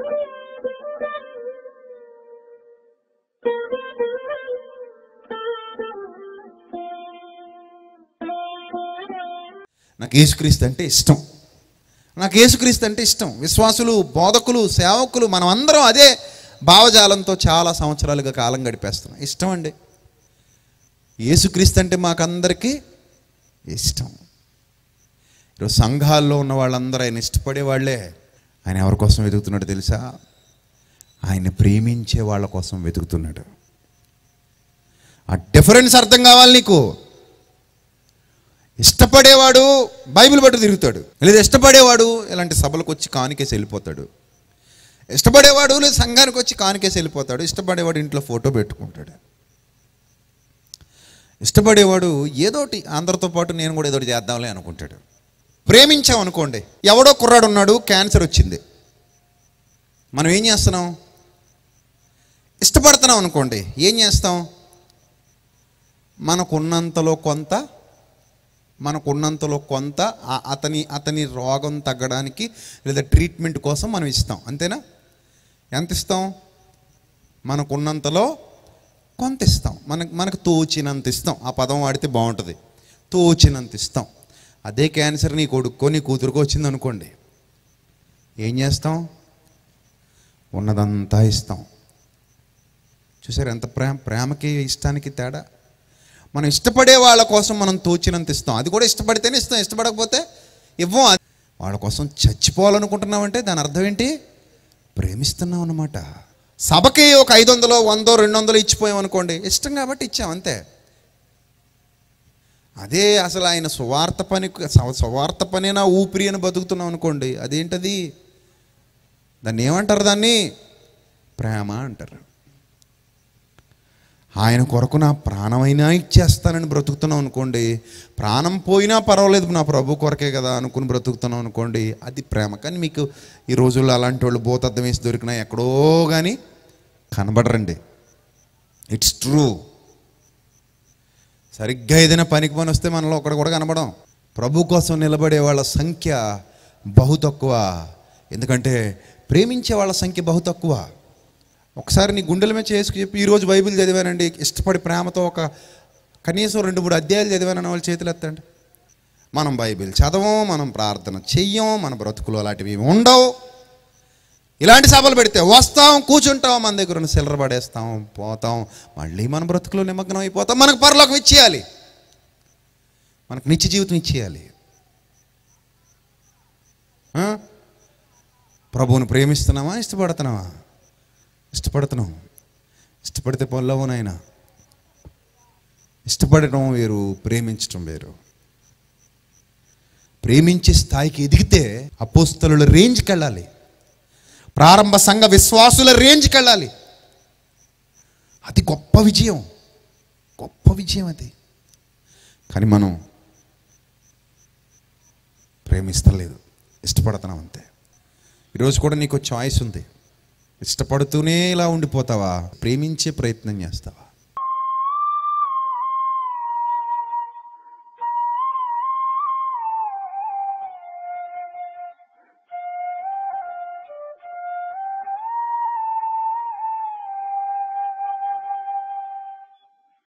నాకు యేసుక్రీస్తు అంటే ఇష్టం నాకు యేసుక్రీస్తు అంటే ఇష్టం విశ్వాసులు బోధకులు సేవకులు మనం అందరం అదే భావజాలంతో చాలా సంవత్సరాలుగా కాలం గడిపేస్తున్నాం ఇష్టం అండి యేసుక్రీస్తు అంటే మాకందరికీ ఇష్టం ఈరోజు సంఘాల్లో ఉన్న వాళ్ళందరూ ఆయన ఇష్టపడే వాళ్ళే ఆయన ఎవరి కోసం వెతుకుతున్నాడు తెలుసా ఆయన ప్రేమించే వాళ్ళ కోసం వెతుకుతున్నాడు ఆ డిఫరెన్స్ అర్థం కావాలి నీకు ఇష్టపడేవాడు బైబిల్ పట్టు తిరుగుతాడు లేదా ఇష్టపడేవాడు ఇలాంటి సభలకు వచ్చి కానికేసి వెళ్ళిపోతాడు ఇష్టపడేవాడు లేదా సంఘానికి వచ్చి కానికేసి వెళ్ళిపోతాడు ఇష్టపడేవాడు ఇంట్లో ఫోటో పెట్టుకుంటాడు ఇష్టపడేవాడు ఏదోటి అందరితో పాటు నేను కూడా ఏదోటి చేద్దాంలే అనుకుంటాడు ప్రేమించాం అనుకోండి ఎవడో కుర్రాడు ఉన్నాడు క్యాన్సర్ వచ్చింది మనం ఏం చేస్తున్నాం ఇష్టపడుతున్నాం అనుకోండి ఏం చేస్తాం మనకున్నంతలో కొంత మనకున్నంతలో కొంత ఆ- అతని అతని రోగం తగ్గడానికి లేదా ట్రీట్మెంట్ కోసం మనం ఇస్తాం అంతేనా ఎంత ఇస్తాం మనకున్నంతలో కొంత ఇస్తాం మనకు మనకు తోచినంత ఇస్తాం ఆ పదం వాడితే బాగుంటుంది తోచినంత ఇస్తాం అదే క్యాన్సర్ నీ కొడుక్కో నీ కూతురుకో వచ్చింది అనుకోండి ఏం చేస్తాం ఉన్నదంతా ఇస్తాం చూసారు ఎంత ప్రేమ ప్రేమకి ఇష్టానికి తేడా మనం ఇష్టపడే వాళ్ళ కోసం మనం తోచినంత ఇస్తాం అది కూడా ఇష్టపడితేనే ఇస్తాం ఇష్టపడకపోతే ఇవ్వం అది- వాళ్ళ కోసం చచ్చిపోవాలనుకుంటున్నామంటే దాని అర్థం ఏంటి ప్రేమిస్తున్నాం అన్నమాట సభకి ఒక ఐదు వందలో వందో రెండు వందలు ఇచ్చిపోయాం అనుకోండి ఇష్టం కాబట్టి ఇచ్చాం అంతే అదే అసలు ఆయన సువార్త పని సువార్త పనినా ఊపిరి అని బతుకుతున్నాం అనుకోండి అదేంటది దాన్ని ఏమంటారు దాన్ని ప్రేమ అంటారు ఆయన కొరకు నా ప్రాణమైనా ఇచ్చేస్తానని బ్రతుకుతున్నాం అనుకోండి ప్రాణం పోయినా పర్వాలేదు నా ప్రభు కొరకే కదా అనుకుని బ్రతుకుతున్నాం అనుకోండి అది ప్రేమ కానీ మీకు ఈ రోజుల్లో అలాంటి వాళ్ళు భూతద్దం వేసి దొరికినా ఎక్కడో కానీ కనబడరండి ఇట్స్ ట్రూ సరిగ్గా ఏదైనా పనికి పని వస్తే మనలో ఒకటి కూడా కనబడం ప్రభు కోసం నిలబడే వాళ్ళ సంఖ్య బహు తక్కువ ఎందుకంటే ప్రేమించే వాళ్ళ సంఖ్య బహు తక్కువ ఒకసారి నీ గుండెల మీద చేసుకు చెప్పి ఈరోజు బైబిల్ చదివానండి ఇష్టపడి ప్రేమతో ఒక కనీసం రెండు మూడు అధ్యాయాలు చదివానని వాళ్ళు చేతులు ఎత్తండి మనం బైబిల్ చదవం మనం ప్రార్థన చెయ్యం మన బ్రతుకులు అలాంటివి ఏమి ఉండవు ఇలాంటి సభలు పెడితే వస్తాం కూర్చుంటాం మన దగ్గర ఉన్న సిల్లర పడేస్తాం పోతాం మళ్ళీ మన బ్రతుకులో నిమగ్నం అయిపోతాం మనకు పరలోకం ఇచ్చేయాలి మనకు నిత్య జీవితం ఇచ్చేయాలి ఆ? ప్రభువుని ప్రేమిస్తున్నామా ఇష్టపడుతున్నావా ఇష్టపడుతున్నాం ఇష్టపడితే పొల్లవు నాయన ఇష్టపడటం వేరు ప్రేమించటం వేరు ప్రేమించే స్థాయికి ఎదిగితే అపోస్తలుల రేంజ్కి వెళ్ళాలి ప్రారంభ సంఘ విశ్వాసుల రేంజ్కి వెళ్ళాలి అది గొప్ప విజయం గొప్ప విజయం అది కానీ మనం ప్రేమిస్తలేదు ఇష్టపడుతున్నాం అంతే ఈరోజు కూడా నీకు చాయిస్ ఉంది ఇష్టపడుతూనే ఇలా ఉండిపోతావా ప్రేమించే ప్రయత్నం చేస్తావా